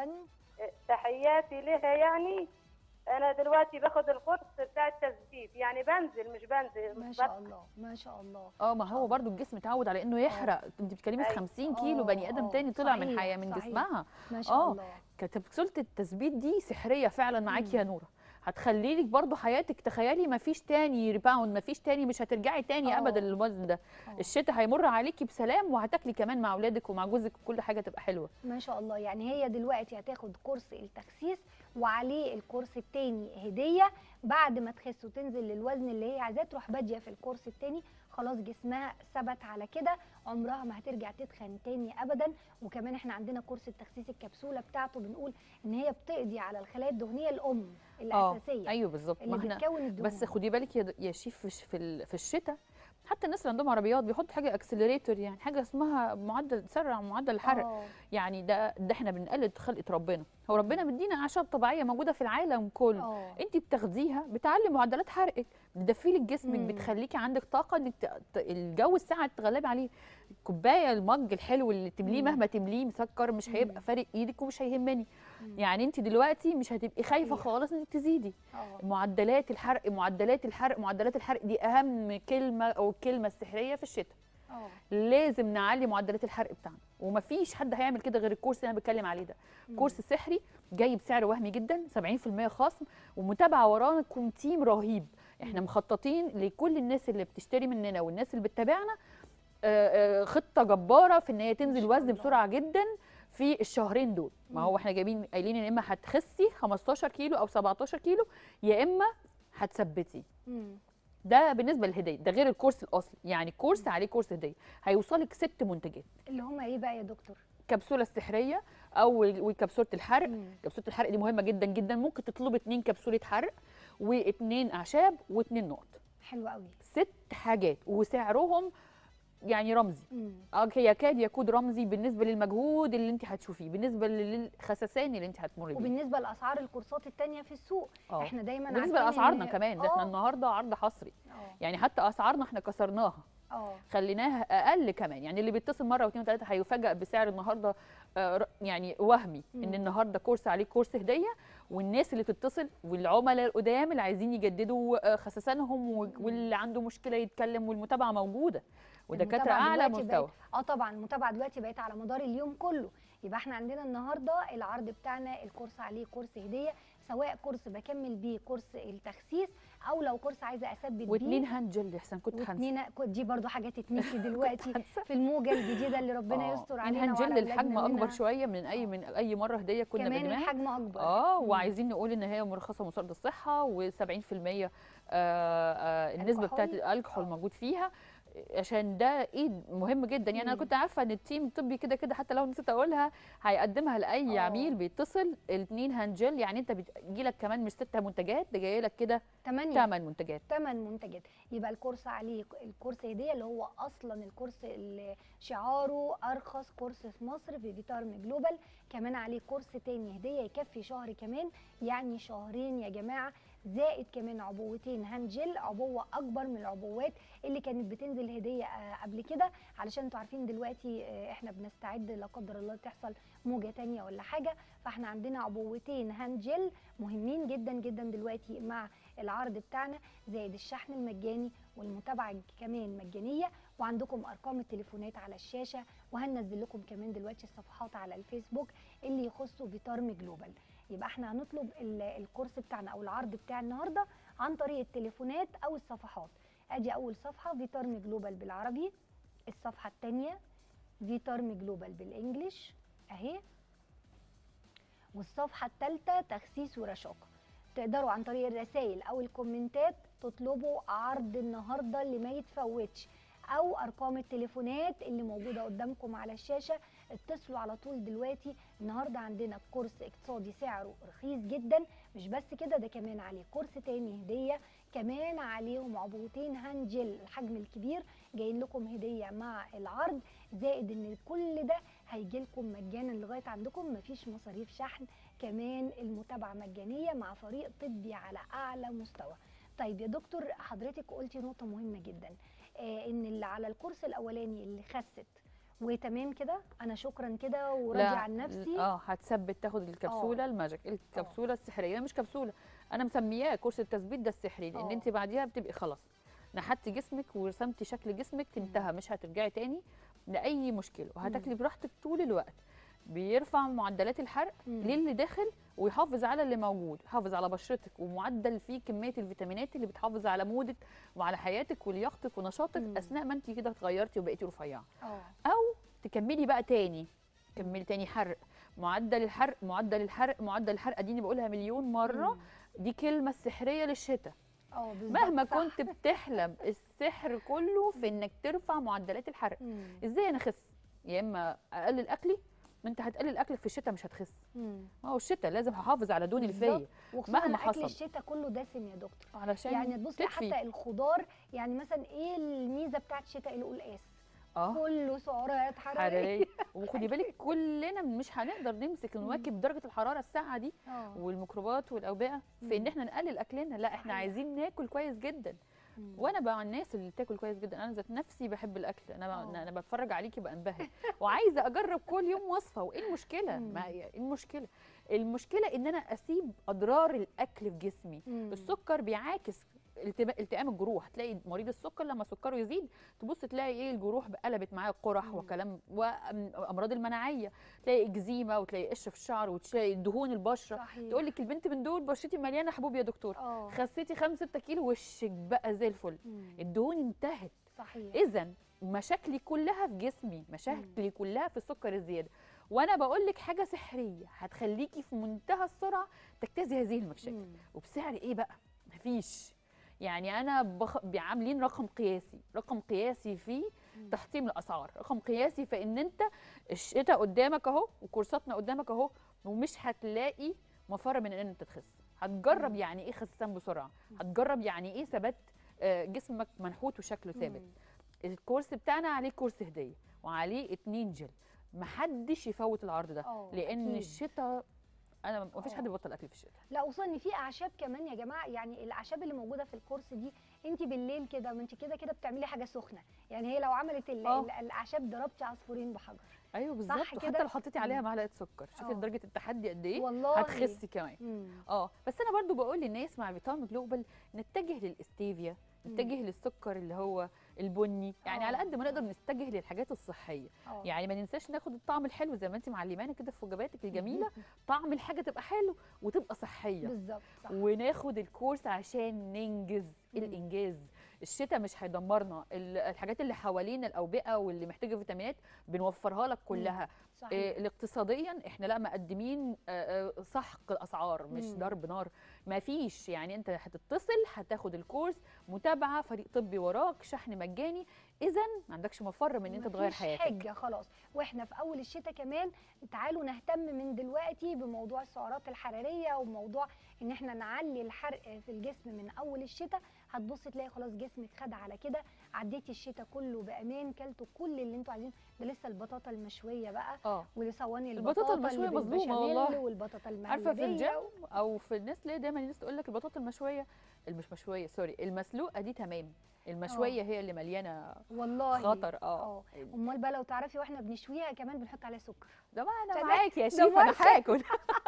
تحياتي لها يعني انا دلوقتي باخد الكورس بتاع التثبيت يعني بنزل مش بنزل ما مش شاء الله ما شاء الله اه ما هو برضو الجسم اتعود على انه يحرق انت بتتكلمي في أيوة. 50 كيلو بني ادم آه، تاني طلع من صحيح، حياه من صحيح. جسمها ما شاء آه. الله كبسوله التثبيت دي سحريه فعلا معاكي يا نوره هتخلي لك برضو حياتك تخيلي ما فيش تاني ريباوند ما فيش تاني مش هترجعي تاني آه. ابدا للوزن ده آه. الشتاء هيمر عليكي بسلام وهتاكلي كمان مع اولادك ومع جوزك وكل حاجه تبقى حلوه ما شاء الله يعني هي دلوقتي هتاخد كورس التخسيس وعليه الكورس التاني هديه بعد ما تخس وتنزل للوزن اللي هي عايزاه تروح باديه في الكورس التاني خلاص جسمها ثبت على كده عمرها ما هترجع تتخن تاني ابدا وكمان احنا عندنا كورس التخسيس الكبسوله بتاعته بنقول ان هي بتقضي على الخلايا الدهنيه الام الاساسيه ايوه بالظبط اللي ما احنا بتكون الدهون بس خدي بالك يا د- يا شيف في الش- في ال- في الشتاء حتى الناس اللي عندهم عربيات بيحطوا حاجه اكسلريتور يعني حاجه اسمها معدل تسرع معدل الحرق آه، يعني ده ده احنا بنقلد خلقه ربنا هو ربنا مدينا اعشاب طبيعيه موجوده في العالم كله اه انت بتاخديها بتعلي معدلات حرقك بتدفي لك جسمك مم. بتخليكي عندك طاقه انك ت- ت- الجو الساعه تتغلبي عليه الكوبايه المج الحلو اللي تمليه مم. مهما تمليه مسكر مش هيبقى مم. فارق ايدك ومش هيهمني مم. يعني انت دلوقتي مش هتبقي خايفه صحيح. خالص انك تزيدي اه معدلات الحرق معدلات الحرق معدلات الحرق دي اهم كلمه او الكلمه السحريه في الشتاء اه لازم نعلي معدلات الحرق بتاعنا ومفيش حد هيعمل كده غير الكورس اللي انا بتكلم عليه ده كورس سحري جاي بسعر وهمي جدا 70% خصم ومتابعه ورانا يكون تيم رهيب احنا مخططين لكل الناس اللي بتشتري مننا والناس اللي بتتابعنا آه، آه، خطه جباره في ان هي تنزل شاء وزن الله. بسرعه جدا في الشهرين دول ما هو مم. احنا جايبين قايلين يا اما هتخسي 15 كيلو او 17 كيلو يا اما هتثبتي مم. ده بالنسبه للهديه ده غير الكورس الاصلي يعني كورس عليه كورس هديه هيوصلك ست منتجات اللي هم ايه بقى يا دكتور كبسوله السحريه او وكبسوله الحرق مم. كبسوله الحرق دي مهمه جدا جدا ممكن تطلب اتنين كبسوله حرق واتنين اعشاب واتنين نقط حلو قوي ست حاجات وسعرهم يعني رمزي مم. اه يكاد يكون رمزي بالنسبه للمجهود اللي انت هتشوفيه بالنسبه للخسسان اللي انت هتمر بيه وبالنسبه لاسعار الكورسات التانية في السوق اه احنا دايما بالنسبه عارفين لاسعارنا إن- كمان ده احنا آه، النهارده عرض حصري اه يعني حتى اسعارنا احنا كسرناها اه خليناها اقل كمان يعني اللي بيتصل مره واثنين وثلاثه هيفاجئ بسعر النهارده آه، ر- يعني وهمي ان مم. النهارده كورس عليه كورس هديه والناس اللي بتتصل والعملاء القدام اللي عايزين يجددوا آه، خسسانهم و- واللي عنده مشكله يتكلم والمتابعه موجوده ودكاتره المتابعة اعلى دلوقتي مستوى بقت- اه طبعا المتابعه دلوقتي بقت على مدار اليوم كله يبقى احنا عندنا النهارده العرض بتاعنا الكورس عليه كورس هديه سواء كورس بكمل بيه كورس التخسيس او لو كورس عايزه اثبت واثنين بيه هاند جل احسن كنت هنسى واتنين كنت- دي برضو حاجه تتنسي دلوقتي هنسى. في الموجه الجديده اللي ربنا آه، يستر اتنين علينا هاند وعلى جل الحجم أولادنا اكبر منها. شويه من اي من اي مره هديه كنا كمان بنجمعها الحجم اكبر اه مم. وعايزين نقول ان هي مرخصه من وزاره الصحه و70% النسبه بتاعت الكحول. الكحول آه. موجود فيها عشان ده ايد مهم جدا يعني انا مم. كنت عارفه ان التيم الطبي كده كده حتى لو نسيت اقولها هيقدمها لاي آه. عميل بيتصل الاثنين هانجل يعني انت بيجي لك كمان مش ست منتجات ده جاي لك كده 8 ثمان منتجات ثمان منتجات يبقى الكورس عليه الكورس هديه اللي هو اصلا الكورس اللي شعاره ارخص كورس في مصر في فيتارم جلوبال كمان عليه كورس تاني هديه يكفي شهر كمان يعني شهرين يا جماعه زائد كمان عبوتين هانجل عبوه اكبر من العبوات اللي كانت بتنزل هديه آه، قبل كده علشان انتوا عارفين دلوقتي آه، احنا بنستعد لا قدر الله تحصل موجه تانية ولا حاجه فاحنا عندنا عبوتين هانجل مهمين جدا جدا دلوقتي مع العرض بتاعنا زائد الشحن المجاني والمتابعه كمان مجانيه وعندكم ارقام التليفونات على الشاشه وهننزل لكم كمان دلوقتي الصفحات على الفيسبوك اللي يخصوا فيتارم جلوبال يبقى احنا هنطلب ال- الكورس بتاعنا او العرض بتاع النهارده عن طريق التليفونات او الصفحات ادي اول صفحه فيتارم جلوبال بالعربي الصفحه الثانيه فيتارم جلوبال بالانجلش اهي والصفحه الثالثه تخسيس ورشاقه تقدروا عن طريق الرسائل او الكومنتات تطلبوا عرض النهارده اللي ما يتفوتش او ارقام التليفونات اللي موجوده قدامكم على الشاشه اتصلوا على طول دلوقتي النهارده عندنا كورس اقتصادي سعره رخيص جدا مش بس كده ده كمان عليه كورس تاني هديه كمان عليهم عبوتين هانجل الحجم الكبير جايين لكم هديه مع العرض زائد ان كل ده هيجي لكم مجانا لغايه عندكم مفيش مصاريف شحن كمان المتابعه مجانيه مع فريق طبي على اعلى مستوى طيب يا دكتور حضرتك قلتي نقطه مهمه جدا آه ان اللي على الكورس الاولاني اللي خست وتمام كده انا شكرا كده وراضيه عن نفسي اه هتثبت تاخد الكبسوله الماجيك الكبسوله السحريه مش كبسوله انا مسمياه كورس التثبيت ده السحري لان آه. انت بعديها بتبقي خلاص نحتي جسمك ورسمتي شكل جسمك انتهى مش هترجعي تاني لاي مشكله وهتاكلي براحتك طول الوقت بيرفع معدلات الحرق مم. للي داخل ويحافظ على اللي موجود يحافظ على بشرتك ومعدل فيه كميه الفيتامينات اللي بتحافظ على مودك وعلى حياتك ولياقتك ونشاطك مم. اثناء ما انت كده اتغيرتي وبقيتي رفيعه اه او تكملي بقى تاني كملي تاني حرق معدل الحرق معدل الحرق معدل الحرق اديني بقولها مليون مره مم. دي كلمه سحريه للشتاء اه بالظبط مهما صح. كنت بتحلم السحر كله في انك ترفع معدلات الحرق مم. ازاي انا اخس يا اما اقلل اكلي ما انت هتقلل اكلك في الشتاء مش هتخس مم. ما هو الشتاء لازم هحافظ على دهون بالظبط. الفيا وخصوصا مهما اكل حصل. الشتاء كله دسم يا دكتور علشان يعني تبصي تدفي. حتى الخضار يعني مثلا ايه الميزه بتاعت الشتاء القلقاس اه كله سعرات حراريه حراريه وخدي بالك كلنا مش هنقدر نمسك نواكب درجه الحراره الساعه دي اه والميكروبات والاوبئه في ان مم. احنا نقلل اكلنا لا احنا صحيح. عايزين ناكل كويس جدا مم. وانا بقى الناس اللي بتاكل كويس جدا انا ذات نفسي بحب الاكل انا آه. بقى انا بتفرج عليكي بنبهر وعايزه اجرب كل يوم وصفه وايه المشكله مم. ما هي ايه المشكله المشكله ان انا اسيب اضرار الاكل في جسمي مم. السكر بيعاكس التبا- التئام الجروح تلاقي مريض السكر لما سكره يزيد تبص تلاقي ايه الجروح قلبت معاه قرح مم. وكلام وامراض المناعيه تلاقي اكزيما وتلاقي قشر في الشعر وتلاقي دهون البشره صحيح تقول لك البنت من دول بشرتي مليانه حبوب يا دكتور اه خسيتي 5 6 كيلو وشك بقى زي الفل مم. الدهون انتهت صحيح اذا مشاكلي كلها في جسمي مشاكلي كلها في السكر الزياده وانا بقول لك حاجه سحريه هتخليكي في منتهى السرعه تجتازي هذه المشاكل مم. وبسعر ايه بقى مفيش يعني انا بخ... عاملين رقم قياسي رقم قياسي فيه مم. تحطيم الاسعار رقم قياسي في ان انت الشتاء قدامك اهو وكورساتنا قدامك اهو ومش هتلاقي مفر من ان انت تخس هتجرب مم. يعني ايه خسسان بسرعه هتجرب يعني ايه ثبات آه، جسمك منحوت وشكله ثابت مم. الكورس بتاعنا عليه كورس هديه وعليه اتنين جل محدش يفوت العرض ده اه لان أكيد. الشتاء انا ما فيش اه. حد بيبطل اكل في الشتاء لا خصوصا ان في اعشاب كمان يا جماعه يعني الاعشاب اللي موجوده في الكورس دي انت بالليل كده ما انت كده كده بتعملي حاجه سخنه يعني هي لو عملت ال- اه. ال- الاعشاب ضربتي عصفورين بحجر ايوه بالظبط كده؟ وحتى لو حطيتي عليها مم. معلقه سكر شوفي اه. درجه التحدي قد ايه والله هتخسي كمان مم. اه بس انا برضو بقول للناس مع فيتامين جلوبال نتجه للاستيفيا مم. نتجه للسكر اللي هو البني يعني اه. على قد ما نقدر نستجه للحاجات الصحيه اه. يعني ما ننساش ناخد الطعم الحلو زي ما انت معلمانا كده في وجباتك الجميله طعم الحاجه تبقى حلو وتبقى صحيه بالظبط صح وناخد الكورس عشان ننجز مم. الانجاز الشتاء مش هيدمرنا ال- الحاجات اللي حوالينا الاوبئه واللي محتاجه فيتامينات بنوفرها لك كلها صحيح إيه الاقتصاديا احنا لا مقدمين آه، آه، سحق الاسعار مش مم. ضرب نار ما فيش يعني انت هتتصل هتاخد الكورس متابعه فريق طبي وراك شحن مجاني اذا ما عندكش مفر من ان انت تغير مفيش حياتك حجه خلاص واحنا في اول الشتاء كمان تعالوا نهتم من دلوقتي بموضوع السعرات الحراريه وموضوع ان احنا نعلي الحرق في الجسم من اول الشتاء هتبص تلاقي خلاص جسمك خد على كده عديتي الشتاء كله بامان كلتوا كل اللي انتوا عايزينه ده لسه البطاطا المشويه بقى اه ولصواني البطاطا البطاطا اللي المشوية مظلومة بالبشاميل والله. والبطاطا المهلبيه عارفه في الجيم او في الناس ليه دايما الناس تقول لك البطاطا المشويه المش مشويه سوري المسلوقه دي تمام المشويه هي اللي مليانه والله خطر اه اه امال بقى لو تعرفي واحنا بنشويها كمان بنحط عليها سكر ده ما انا عشان معاك يا ده شيف انا مصر. هاكل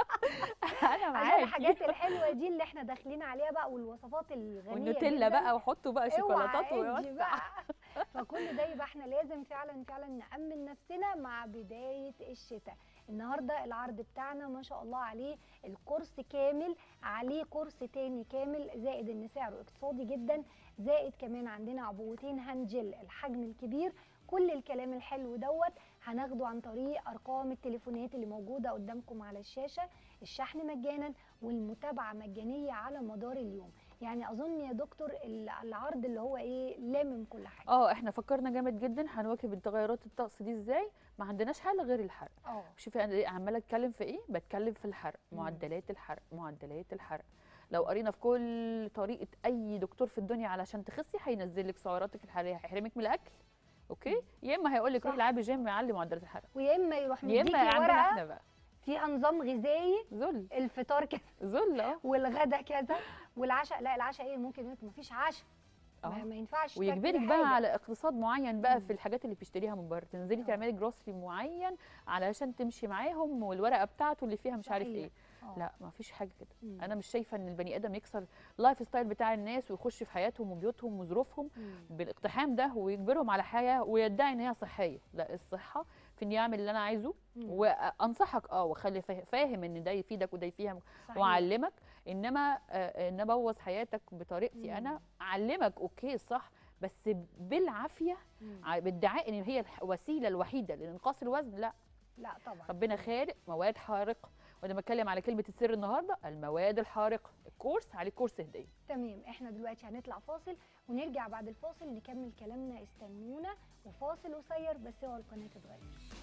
انا عشان معاك الحاجات الحلوه دي اللي احنا داخلين عليها بقى والوصفات الغنيه والنوتيلا جداً. بقى وحطوا بقى شوكولاتات اوعى عدي ويوسع بقى فكل ده يبقى احنا لازم فعلا فعلا نأمن نفسنا مع بداية الشتاء النهارده العرض بتاعنا ما شاء الله عليه الكورس كامل عليه كورس تاني كامل زائد ان سعره اقتصادي جدا زائد كمان عندنا عبوتين هانجل الحجم الكبير كل الكلام الحلو دوت هناخده عن طريق ارقام التليفونات اللي موجوده قدامكم على الشاشه الشحن مجانا والمتابعه مجانيه على مدار اليوم يعني اظن يا دكتور ال- العرض اللي هو ايه لامم كل حاجه اه احنا فكرنا جامد جدا هنواكب التغيرات الطقس دي ازاي ما عندناش حل غير الحرق اه شوفي انا إيه عماله اتكلم في ايه بتكلم في الحرق مم. معدلات الحرق معدلات الحرق لو قرينا في كل طريقه اي دكتور في الدنيا علشان تخسي هينزل لك سعراتك الحراريه هيحرمك من الاكل اوكي يا اما هيقول لك صح. روحي العبي جيم يعلي معدلات الحرق ويا اما يروح يا مديكي اما يعملها ورقه احنا بقى فيها نظام غذائي ذل الفطار كذا ذل اه والغدا كذا والعشاء لا العشاء ايه ممكن يقول لك مفيش عشاء ما, اه ما ينفعش تاكلي ويجبرك بقى حاجة. على اقتصاد معين بقى مم. في الحاجات اللي بتشتريها من بره تنزلي آه. تعملي جروسري معين علشان تمشي معاهم والورقه بتاعته اللي فيها مش عارف صحيح. ايه آه. لا ما فيش حاجه كده مم. انا مش شايفه ان البني ادم يكسر اللايف ستايل بتاع الناس ويخش في حياتهم وبيوتهم وظروفهم مم. بالاقتحام ده ويجبرهم على حياه ويدعي ان هي صحيه لا الصحه في اني اعمل اللي انا عايزه مم. وانصحك اه واخلي فا- فاهم ان ده يفيدك وده يفيدك صحيح. واعلمك انما آه، ان ابوظ حياتك بطريقتي مم. انا اعلمك اوكي صح بس بالعافيه مم. ع- بادعاء ان هي الوسيله الوحيده لانقاص الوزن لا لا طبعا ربنا خالق مواد حارقه وانا بتكلم على كلمه السر النهارده المواد الحارقه الكورس عليه كورس هديه تمام احنا دلوقتي هنطلع فاصل ونرجع بعد الفاصل نكمل كلامنا استنونا وفاصل قصير بس هو القناه تتغير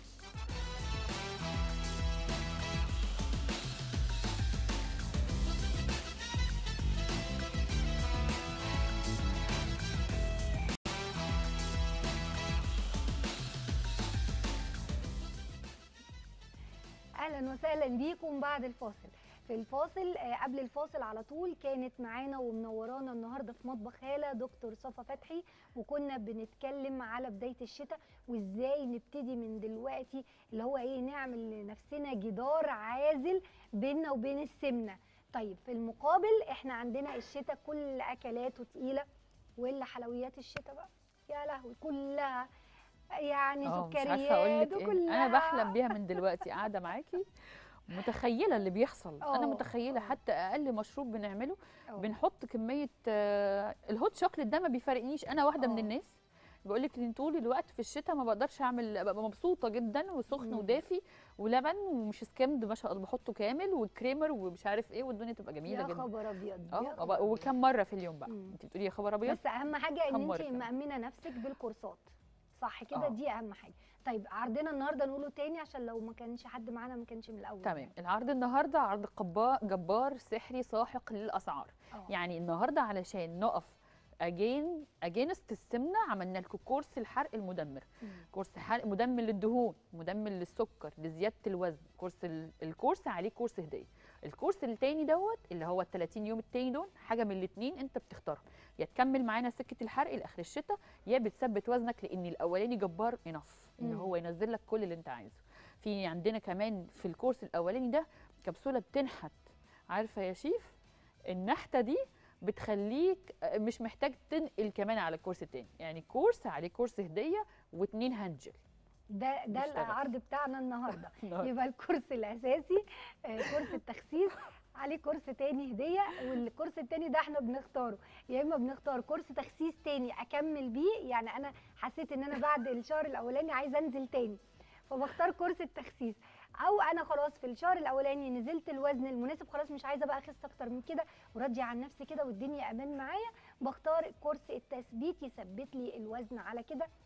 اهلا وسهلا بيكم بعد الفاصل في الفاصل آه، قبل الفاصل على طول كانت معانا ومنورانا النهارده في مطبخ هاله دكتور صفا فتحي وكنا بنتكلم على بدايه الشتاء وازاي نبتدي من دلوقتي اللي هو ايه نعمل لنفسنا جدار عازل بيننا وبين السمنه طيب في المقابل احنا عندنا الشتاء كل اكلاته تقيله والا حلويات الشتاء بقى يا لهوي كلها يعني اه مش سكريات عارفه اقول لك ايه وكلها انا بحلم بيها من دلوقتي قاعده معاكي متخيله اللي بيحصل انا اه، متخيله اه. حتى اقل مشروب بنعمله أه. بنحط كميه آه، الهوت شوكليت ده ما بيفارقنيش انا واحده من اه. الناس بقول لك ان طول الوقت في الشتاء ما بقدرش اعمل ببقى مبسوطه جدا وسخن مم. ودافي ولبن ومش سكمد ما شاء الله بحطه كامل وكريمر ومش عارف ايه والدنيا تبقى جميله يا جدا خبر ابيض يا اه خبر وبقى- وكم مره في اليوم بقى مم. انت بتقولي يا خبر ابيض بس اهم حاجه ان كم مرة انت كمان؟ مأمنه نفسك بالكورسات صح كده اه. دي اهم حاجه طيب عرضنا النهارده نقوله تاني عشان لو ما كانش حد معانا ما كانش من الاول تمام العرض النهارده عرض قبا- جبار سحري ساحق للاسعار اه. يعني النهارده علشان نقف اجين اجينست السمنه عملنا لكم كورس الحرق المدمر مم. كورس حرق مدمر للدهون مدمر للسكر لزياده الوزن كورس ال- الكورس عليه كورس هديه الكورس التاني دوت اللي هو ال 30 يوم التاني دول حاجه من الاثنين انت بتختارهم يا تكمل معانا سكه الحرق لاخر الشتاء يا بتثبت وزنك لان الاولاني جبار انف ان مم. هو ينزل لك كل اللي انت عايزه في عندنا كمان في الكورس الاولاني ده كبسوله بتنحت عارفه يا شيف النحته دي بتخليك مش محتاج تنقل كمان على الكورس التاني يعني كورس عليه كورس هديه واتنين هنجل ده ده نشتغل. العرض بتاعنا النهارده يبقى الكورس الاساسي آه، كورس التخسيس عليه كورس تاني هديه والكورس التاني ده احنا بنختاره يا اما بنختار كورس تخسيس تاني اكمل بيه يعني انا حسيت ان انا بعد الشهر الاولاني عايزه انزل تاني فبختار كورس التخسيس او انا خلاص في الشهر الاولاني نزلت الوزن المناسب خلاص مش عايزه بقى اخس اكتر من كده وراضيه عن نفسي كده والدنيا امان معايا بختار كورس التثبيت يثبت لي الوزن على كده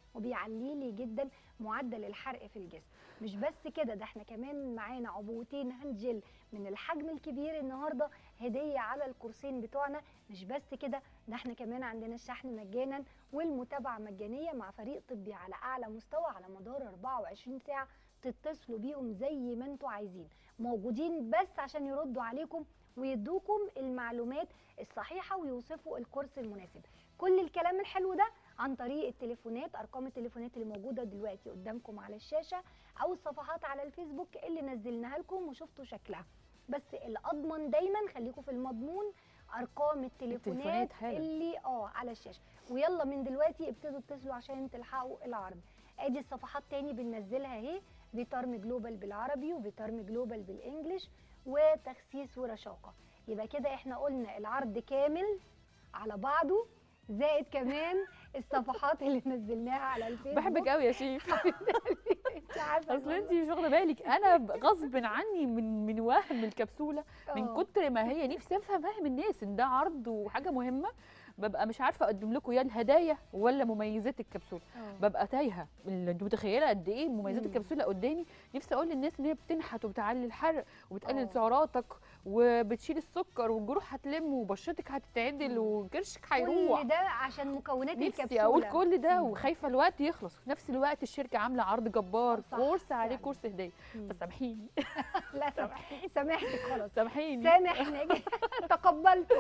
وبيعلي لي جدا معدل الحرق في الجسم مش بس كده ده احنا كمان معانا عبوتين هاند جل من الحجم الكبير النهارده هديه على الكورسين بتوعنا مش بس كده ده احنا كمان عندنا الشحن مجانا والمتابعه مجانيه مع فريق طبي على اعلى مستوى على مدار 24 ساعه تتصلوا بيهم زي ما انتوا عايزين موجودين بس عشان يردوا عليكم ويدوكم المعلومات الصحيحه ويوصفوا الكورس المناسب كل الكلام الحلو ده عن طريق التليفونات ارقام التليفونات اللي موجوده دلوقتي قدامكم على الشاشه او الصفحات على الفيسبوك اللي نزلناها لكم وشفتوا شكلها بس الاضمن دايما خليكم في المضمون ارقام التليفونات التليفونات حالا. اللي اه على الشاشه ويلا من دلوقتي ابتدوا اتصلوا عشان تلحقوا العرض ادي الصفحات تاني بننزلها اهي فيتارم جلوبال بالعربي وفيتارم جلوبال بالانجلش وتخسيس ورشاقه يبقى كده احنا قلنا العرض كامل على بعضه زائد كمان الصفحات اللي نزلناها على الفيسبوك بحبك قوي يا شيف انت عارفه اصل انت مش واخده بالك انا ب- غصب عني من من وهم الكبسوله من آه. كتر ما هي نفسي افهم فهم الناس ان ده عرض وحاجه مهمه ببقى مش عارفه اقدم لكم يا الهدايا ولا مميزات الكبسوله آه. ببقى تايهه ال- انت متخيله قد ايه مميزات مم. الكبسوله قدامي نفسي اقول للناس ان هي بتنحت وبتعلي الحرق وبتقلل آه. سعراتك وبتشيل السكر والجروح هتلم وبشرتك هتتعدل مم. وكرشك هيروح كل ده عشان مكونات نفسي الكبسوله اقول كل ده مم. وخايفه الوقت يخلص في نفس الوقت الشركه عامله عرض جبار صح، كورس عليه فعلا. كورس هديه مم. بس سامحيني لا سامح سامحتك خلاص سامحيني سامحني تقبلته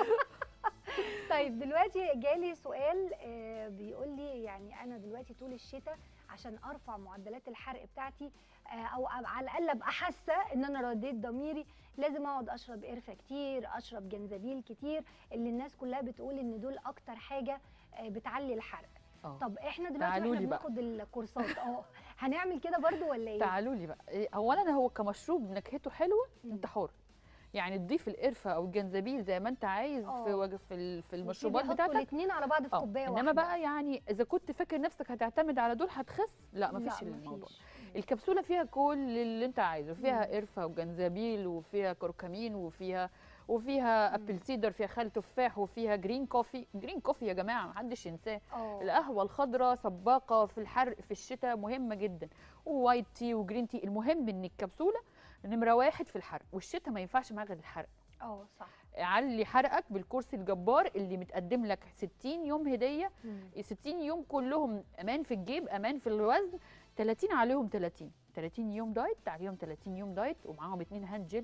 طيب دلوقتي جالي سؤال آه، بيقول لي يعني انا دلوقتي طول الشتاء عشان ارفع معدلات الحرق بتاعتي آه، او أبقى على الاقل ابقى حاسه ان انا رديت ضميري لازم اقعد اشرب قرفه كتير اشرب جنزبيل كتير اللي الناس كلها بتقول ان دول اكتر حاجه آه، بتعلي الحرق اه طب احنا دلوقتي تعالوا واحنا لي بقى. بناخد الكورسات اه هنعمل كده برضو ولا ايه تعالوا لي بقى إيه، اولا هو كمشروب نكهته حلوه مم. انت حر يعني تضيف القرفه او الجنزبيل زي ما انت عايز في آه. وج- في ال- في المشروبات بيحطوا بتاعتك الاثنين على بعض في اه كوبايه انما واحده بقى يعني اذا كنت فاكر نفسك هتعتمد على دول هتخس لا مفيش الموضوع مفيش. الكبسوله فيها كل اللي انت عايزه فيها مم. قرفه وجنزبيل وفيها كركمين وفيها وفيها مم. ابل سيدر فيها خل تفاح وفيها جرين كوفي جرين كوفي يا جماعه محدش ينساه اه القهوه الخضراء سباقه في الحرق في الشتاء مهمه جدا ووايت تي وجرين تي المهم ان الكبسوله نمره واحد في الحرق والشتاء ما ينفعش معاها غير الحرق اه صح علي حرقك بالكورس الجبار اللي متقدم لك 60 يوم هديه ال 60 يوم كلهم امان في الجيب امان في الوزن 30 عليهم 30 30 يوم دايت عليهم 30 يوم دايت ومعاهم اتنين هاند جل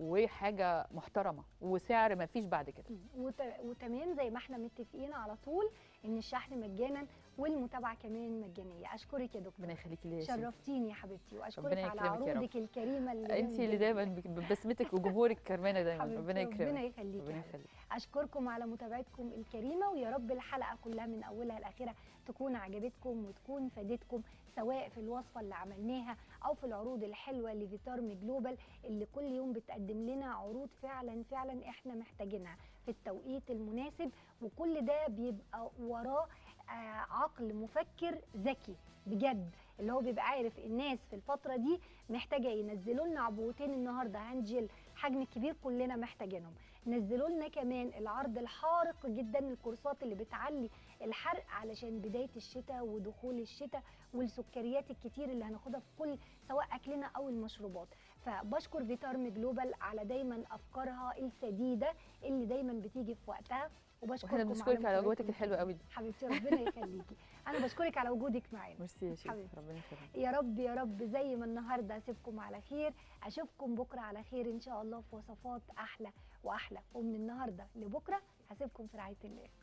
وحاجه محترمه وسعر ما فيش بعد كده وت... وتمام زي ما احنا متفقين على طول ان الشحن مجانا والمتابعه كمان مجانيه اشكرك يا دكتور ربنا يخليكي ليا يا شيخ. شرفتيني يا حبيبتي واشكرك ربنا على يكرمك يا رب. عروضك الكريمه اللي انت اللي جنبي. دايما بك- ببسمتك وجمهورك كرمانه دايما حبيبتي، ربنا ربنا يكرمك يخليكي ربنا يا حبيبتي. يخليك اشكركم على متابعتكم الكريمه ويا رب الحلقه كلها من اولها لاخرها تكون عجبتكم وتكون فادتكم سواء في الوصفه اللي عملناها او في العروض الحلوه لفيتارم جلوبال اللي كل يوم بتقدم لنا عروض فعلا فعلا احنا محتاجينها في التوقيت المناسب وكل ده بيبقى وراه آه، عقل مفكر ذكي بجد اللي هو بيبقى عارف الناس في الفتره دي محتاجه ينزلوا لنا عبوتين النهارده هانجل حجم الكبير كلنا محتاجينهم نزلوا لنا كمان العرض الحارق جدا الكورسات اللي بتعلي الحرق علشان بدايه الشتاء ودخول الشتاء والسكريات الكتير اللي هناخدها في كل سواء اكلنا او المشروبات فبشكر فيتارم جلوبال على دايما افكارها السديده اللي دايما بتيجي في وقتها وبشكركم واحنا بنشكرك على وجبتك متابعتكم الحلوه قوي دي حبيبتي ربنا يخليكي انا بشكرك على وجودك معانا ميرسي يا شيخ حبيبتي. ربنا يخليك يا رب يا رب زي ما النهارده اسيبكم على خير اشوفكم بكره على خير ان شاء الله في وصفات احلى واحلى ومن النهارده لبكره هسيبكم في رعايه الله